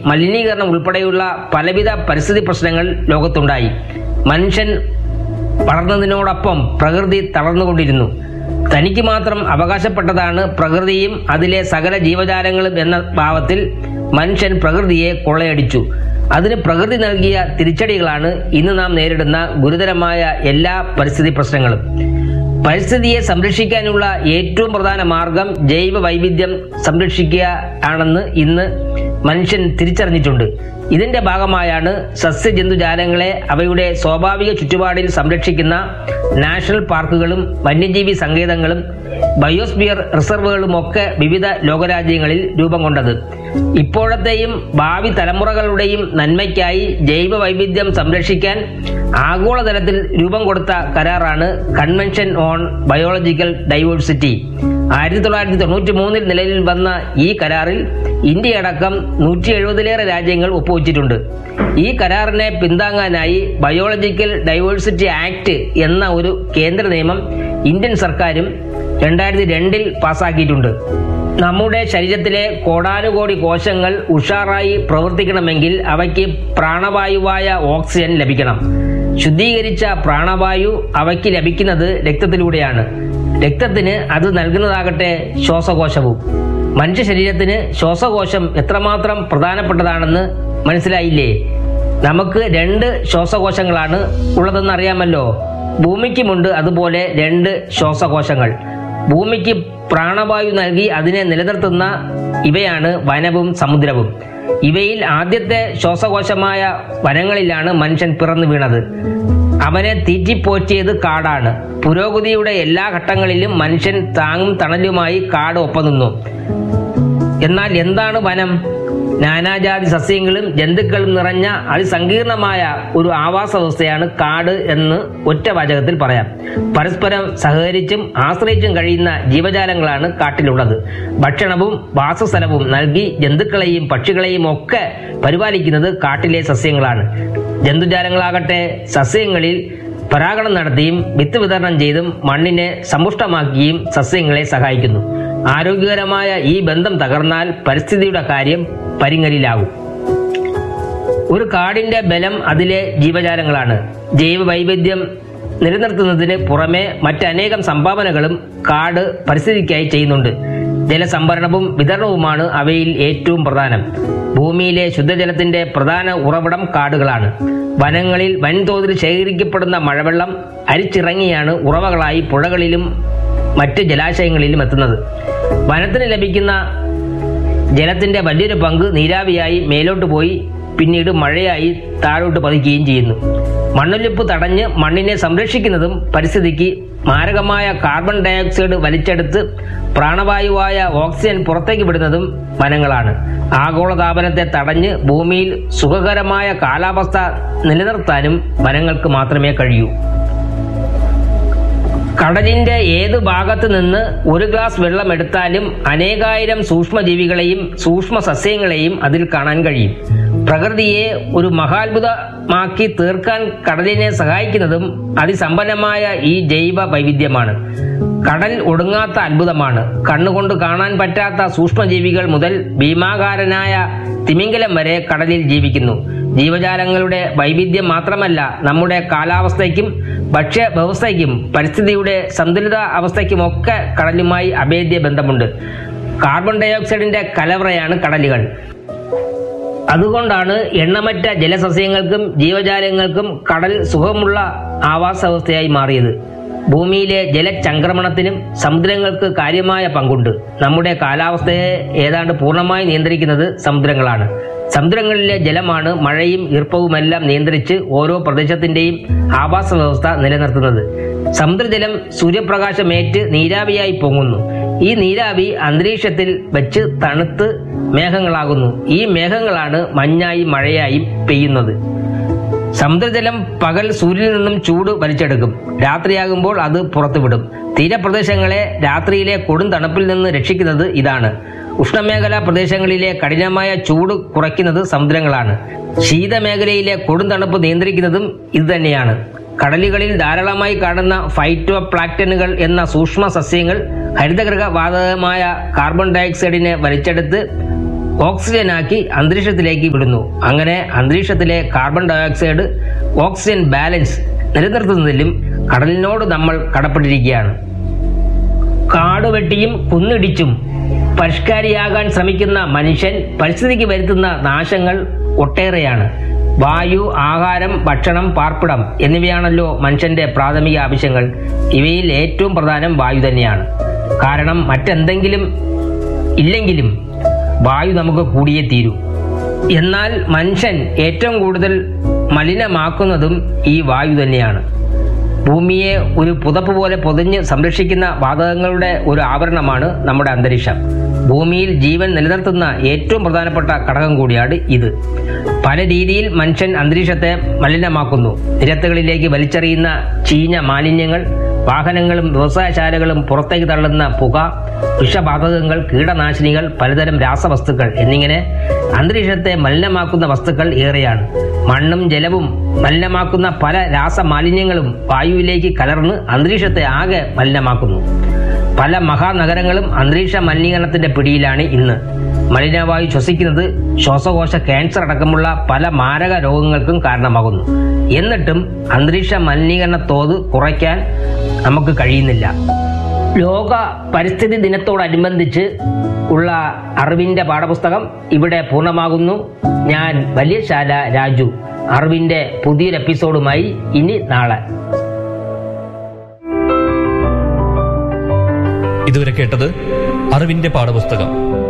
മലിനീകരണം ഉൾപ്പെടെയുള്ള പലവിധ പരിസ്ഥിതി പ്രശ്നങ്ങൾ ലോകത്തുണ്ടായി മനുഷ്യൻ വളർന്നതിനോടൊപ്പം പ്രകൃതി തളർന്നുകൊണ്ടിരുന്നു തനിക്ക് മാത്രം അവകാശപ്പെട്ടതാണ് പ്രകൃതിയും അതിലെ സകല ജീവജാലങ്ങളും എന്ന ഭാവത്തിൽ മനുഷ്യൻ പ്രകൃതിയെ കൊള്ളയടിച്ചു അതിന് പ്രകൃതി നൽകിയ തിരിച്ചടികളാണ് ഇന്ന് നാം നേരിടുന്ന ഗുരുതരമായ എല്ലാ പരിസ്ഥിതി പ്രശ്നങ്ങളും പരിസ്ഥിതിയെ സംരക്ഷിക്കാനുള്ള ഏറ്റവും പ്രധാന മാർഗം ജൈവ വൈവിധ്യം സംരക്ഷിക്കുക ആണെന്ന് ഇന്ന് മനുഷ്യൻ തിരിച്ചറിഞ്ഞിട്ടുണ്ട് ഇതിന്റെ ഭാഗമായാണ് സസ്യജന്തുജാലങ്ങളെ അവയുടെ സ്വാഭാവിക ചുറ്റുപാടിൽ സംരക്ഷിക്കുന്ന നാഷണൽ പാർക്കുകളും വന്യജീവി സങ്കേതങ്ങളും ബയോസ്ഫിയർ റിസർവുകളും ഒക്കെ വിവിധ ലോകരാജ്യങ്ങളിൽ രൂപം കൊണ്ടത് ഇപ്പോഴത്തെയും ഭാവി തലമുറകളുടെയും നന്മയ്ക്കായി ജൈവ വൈവിധ്യം സംരക്ഷിക്കാൻ ആഗോളതലത്തിൽ രൂപം കൊടുത്ത കരാറാണ് കൺവെൻഷൻ ഓൺ ബയോളജിക്കൽ ഡൈവേഴ്സിറ്റി ആയിരത്തി തൊള്ളായിരത്തി തൊണ്ണൂറ്റി മൂന്നിൽ നിലവിൽ വന്ന ഈ കരാറിൽ ഇന്ത്യയടക്കം നൂറ്റി എഴുപതിലേറെ രാജ്യങ്ങൾ ഒപ്പുവച്ചിട്ടുണ്ട് ഈ കരാറിനെ പിന്താങ്ങാനായി ബയോളജിക്കൽ ഡൈവേഴ്സിറ്റി ആക്ട് എന്ന ഒരു കേന്ദ്ര നിയമം ഇന്ത്യൻ സർക്കാരും രണ്ടായിരത്തി രണ്ടിൽ പാസാക്കിയിട്ടുണ്ട് നമ്മുടെ ശരീരത്തിലെ കോടാനുകോടി കോശങ്ങൾ ഉഷാറായി പ്രവർത്തിക്കണമെങ്കിൽ അവയ്ക്ക് പ്രാണവായുവായ ഓക്സിജൻ ലഭിക്കണം ശുദ്ധീകരിച്ച പ്രാണവായു അവയ്ക്ക് ലഭിക്കുന്നത് രക്തത്തിലൂടെയാണ് രക്തത്തിന് അത് നൽകുന്നതാകട്ടെ ശ്വാസകോശവും മനുഷ്യ ശരീരത്തിന് ശ്വാസകോശം എത്രമാത്രം പ്രധാനപ്പെട്ടതാണെന്ന് മനസ്സിലായില്ലേ നമുക്ക് രണ്ട് ശ്വാസകോശങ്ങളാണ് ഉള്ളതെന്ന് അറിയാമല്ലോ ഭൂമിക്കുമുണ്ട് അതുപോലെ രണ്ട് ശ്വാസകോശങ്ങൾ ഭൂമിക്ക് പ്രാണവായു നൽകി അതിനെ നിലനിർത്തുന്ന ഇവയാണ് വനവും സമുദ്രവും ഇവയിൽ ആദ്യത്തെ ശ്വാസകോശമായ വനങ്ങളിലാണ് മനുഷ്യൻ പിറന്നു വീണത് അവനെ തീറ്റിപ്പോറ്റിയത് കാടാണ് പുരോഗതിയുടെ എല്ലാ ഘട്ടങ്ങളിലും മനുഷ്യൻ താങ്ങും തണലുമായി കാട് ഒപ്പം നിന്നു എന്നാൽ എന്താണ് വനം നാനാജാതി സസ്യങ്ങളും ജന്തുക്കളും നിറഞ്ഞ അതിസങ്കീർണമായ ഒരു ആവാസ വ്യവസ്ഥയാണ് കാട് എന്ന് ഒറ്റ വാചകത്തിൽ പറയാം പരസ്പരം സഹകരിച്ചും ആശ്രയിച്ചും കഴിയുന്ന ജീവജാലങ്ങളാണ് കാട്ടിലുള്ളത് ഭക്ഷണവും വാസസ്ഥലവും നൽകി ജന്തുക്കളെയും പക്ഷികളെയും ഒക്കെ പരിപാലിക്കുന്നത് കാട്ടിലെ സസ്യങ്ങളാണ് ജന്തുജാലങ്ങളാകട്ടെ സസ്യങ്ങളിൽ പരാഗണം നടത്തിയും വിത്ത് വിതരണം ചെയ്തും മണ്ണിനെ സമ്പുഷ്ടമാക്കിയും സസ്യങ്ങളെ സഹായിക്കുന്നു ആരോഗ്യകരമായ ഈ ബന്ധം തകർന്നാൽ പരിസ്ഥിതിയുടെ കാര്യം പരിങ്ങലിലാകും ഒരു കാടിന്റെ ബലം അതിലെ ജീവജാലങ്ങളാണ് ജൈവ വൈവിധ്യം നിലനിർത്തുന്നതിന് പുറമെ മറ്റനേകം സംഭാവനകളും കാട് പരിസ്ഥിതിക്കായി ചെയ്യുന്നുണ്ട് ജലസംഭരണവും വിതരണവുമാണ് അവയിൽ ഏറ്റവും പ്രധാനം ഭൂമിയിലെ ശുദ്ധജലത്തിന്റെ പ്രധാന ഉറവിടം കാടുകളാണ് വനങ്ങളിൽ വൻതോതിൽ ശേഖരിക്കപ്പെടുന്ന മഴവെള്ളം അരിച്ചിറങ്ങിയാണ് ഉറവകളായി പുഴകളിലും മറ്റ് ജലാശയങ്ങളിലും എത്തുന്നത് വനത്തിന് ലഭിക്കുന്ന ജലത്തിന്റെ വലിയൊരു പങ്ക് നീരാവിയായി മേലോട്ട് പോയി പിന്നീട് മഴയായി താഴോട്ട് പതിക്കുകയും ചെയ്യുന്നു മണ്ണൊലിപ്പ് തടഞ്ഞ് മണ്ണിനെ സംരക്ഷിക്കുന്നതും പരിസ്ഥിതിക്ക് മാരകമായ കാർബൺ ഡയോക്സൈഡ് വലിച്ചെടുത്ത് പ്രാണവായുവായ ഓക്സിജൻ പുറത്തേക്ക് വിടുന്നതും വനങ്ങളാണ് ആഗോളതാപനത്തെ തടഞ്ഞ് ഭൂമിയിൽ സുഖകരമായ കാലാവസ്ഥ നിലനിർത്താനും വനങ്ങൾക്ക് മാത്രമേ കഴിയൂ കടലിന്റെ ഏതു ഭാഗത്ത് നിന്ന് ഒരു ഗ്ലാസ് വെള്ളം എടുത്താലും അനേകായിരം സൂക്ഷ്മജീവികളെയും സൂക്ഷ്മ സസ്യങ്ങളെയും അതിൽ കാണാൻ കഴിയും പ്രകൃതിയെ ഒരു മഹാത്ഭുതമാക്കി തീർക്കാൻ കടലിനെ സഹായിക്കുന്നതും അതിസമ്പന്നമായ ഈ ജൈവ വൈവിധ്യമാണ് കടൽ ഒടുങ്ങാത്ത അത്ഭുതമാണ് കണ്ണുകൊണ്ട് കാണാൻ പറ്റാത്ത സൂക്ഷ്മജീവികൾ മുതൽ ഭീമാകാരനായ തിമിംഗലം വരെ കടലിൽ ജീവിക്കുന്നു ജീവജാലങ്ങളുടെ വൈവിധ്യം മാത്രമല്ല നമ്മുടെ കാലാവസ്ഥയ്ക്കും ഭക്ഷ്യ വ്യവസ്ഥയ്ക്കും പരിസ്ഥിതിയുടെ സന്തുലിത അവസ്ഥയ്ക്കുമൊക്കെ കടലുമായി അഭേദ്യ ബന്ധമുണ്ട് കാർബൺ ഡയോക്സൈഡിന്റെ കലവറയാണ് കടലുകൾ അതുകൊണ്ടാണ് എണ്ണമറ്റ ജലസസ്യങ്ങൾക്കും ജീവജാലങ്ങൾക്കും കടൽ സുഖമുള്ള ആവാസ വ്യവസ്ഥയായി മാറിയത് ഭൂമിയിലെ ജലചംക്രമണത്തിനും സമുദ്രങ്ങൾക്ക് കാര്യമായ പങ്കുണ്ട് നമ്മുടെ കാലാവസ്ഥയെ ഏതാണ്ട് പൂർണ്ണമായി നിയന്ത്രിക്കുന്നത് സമുദ്രങ്ങളാണ് സമുദ്രങ്ങളിലെ ജലമാണ് മഴയും ഈർപ്പവുമെല്ലാം നിയന്ത്രിച്ച് ഓരോ പ്രദേശത്തിന്റെയും ആവാസ വ്യവസ്ഥ നിലനിർത്തുന്നത് സമുദ്രജലം സൂര്യപ്രകാശമേറ്റ് നീരാവിയായി പൊങ്ങുന്നു ഈ നീരാവി അന്തരീക്ഷത്തിൽ വെച്ച് തണുത്ത് മേഘങ്ങളാകുന്നു ഈ മേഘങ്ങളാണ് മഞ്ഞായി മഴയായി പെയ്യുന്നത് സമുദ്രജലം പകൽ സൂര്യനിൽ നിന്നും ചൂട് വലിച്ചെടുക്കും രാത്രിയാകുമ്പോൾ അത് പുറത്തുവിടും തീരപ്രദേശങ്ങളെ രാത്രിയിലെ കൊടും തണുപ്പിൽ നിന്ന് രക്ഷിക്കുന്നത് ഇതാണ് ഉഷ്ണമേഖലാ പ്രദേശങ്ങളിലെ കഠിനമായ ചൂട് കുറയ്ക്കുന്നത് സമുദ്രങ്ങളാണ് ശീതമേഖലയിലെ കൊടും തണുപ്പ് നിയന്ത്രിക്കുന്നതും ഇതുതന്നെയാണ് കടലുകളിൽ ധാരാളമായി കാണുന്ന ഫൈറ്റോ പ്ലാക്ടനുകൾ എന്ന സൂക്ഷ്മ സസ്യങ്ങൾ ഹരിതഗൃഹ വാതകമായ കാർബൺ ഡയോക്സൈഡിനെ വലിച്ചെടുത്ത് ഓക്സിജനാക്കി അന്തരീക്ഷത്തിലേക്ക് വിടുന്നു അങ്ങനെ അന്തരീക്ഷത്തിലെ കാർബൺ ഡയോക്സൈഡ് ഓക്സിജൻ ബാലൻസ് നിലനിർത്തുന്നതിലും കടലിനോട് നമ്മൾ കടപ്പെട്ടിരിക്കുകയാണ് കാട് വെട്ടിയും കുന്നിടിച്ചും പരിഷ്കാരിയാകാൻ ശ്രമിക്കുന്ന മനുഷ്യൻ പരിസ്ഥിതിക്ക് വരുത്തുന്ന നാശങ്ങൾ ഒട്ടേറെയാണ് വായു ആഹാരം ഭക്ഷണം പാർപ്പിടം എന്നിവയാണല്ലോ മനുഷ്യന്റെ പ്രാഥമിക ആവശ്യങ്ങൾ ഇവയിൽ ഏറ്റവും പ്രധാനം വായു തന്നെയാണ് കാരണം മറ്റെന്തെങ്കിലും ഇല്ലെങ്കിലും വായു നമുക്ക് കൂടിയേ തീരൂ എന്നാൽ മനുഷ്യൻ ഏറ്റവും കൂടുതൽ മലിനമാക്കുന്നതും ഈ വായു തന്നെയാണ് ഭൂമിയെ ഒരു പുതപ്പ് പോലെ പൊതിഞ്ഞ് സംരക്ഷിക്കുന്ന വാതകങ്ങളുടെ ഒരു ആവരണമാണ് നമ്മുടെ അന്തരീക്ഷം ഭൂമിയിൽ ജീവൻ നിലനിർത്തുന്ന ഏറ്റവും പ്രധാനപ്പെട്ട ഘടകം കൂടിയാണ് ഇത് പല രീതിയിൽ മനുഷ്യൻ അന്തരീക്ഷത്തെ മലിനമാക്കുന്നു നിരത്തുകളിലേക്ക് വലിച്ചെറിയുന്ന ചീഞ്ഞ മാലിന്യങ്ങൾ വാഹനങ്ങളും വ്യവസായശാലകളും പുറത്തേക്ക് തള്ളുന്ന പുക വിഷവാതകങ്ങൾ കീടനാശിനികൾ പലതരം രാസവസ്തുക്കൾ എന്നിങ്ങനെ അന്തരീക്ഷത്തെ മലിനമാക്കുന്ന വസ്തുക്കൾ ഏറെയാണ് മണ്ണും ജലവും മലിനമാക്കുന്ന പല രാസമാലിന്യങ്ങളും വായുവിലേക്ക് കലർന്ന് അന്തരീക്ഷത്തെ ആകെ മലിനമാക്കുന്നു പല മഹാനഗരങ്ങളും അന്തരീക്ഷ മലിനീകരണത്തിന്റെ പിടിയിലാണ് ഇന്ന് മലിനവായു ശ്വസിക്കുന്നത് ശ്വാസകോശ ക്യാൻസർ അടക്കമുള്ള പല മാരക രോഗങ്ങൾക്കും കാരണമാകുന്നു എന്നിട്ടും അന്തരീക്ഷ മലിനീകരണ തോത് കുറയ്ക്കാൻ നമുക്ക് കഴിയുന്നില്ല ലോക പരിസ്ഥിതി ദിനത്തോടനുബന്ധിച്ച് ഉള്ള അറിവിന്റെ പാഠപുസ്തകം ഇവിടെ പൂർണ്ണമാകുന്നു ഞാൻ വലിയശാല രാജു അറിവിന്റെ പുതിയൊരു എപ്പിസോഡുമായി ഇനി നാളെ ഇതുവരെ കേട്ടത് അറിവിന്റെ പാഠപുസ്തകം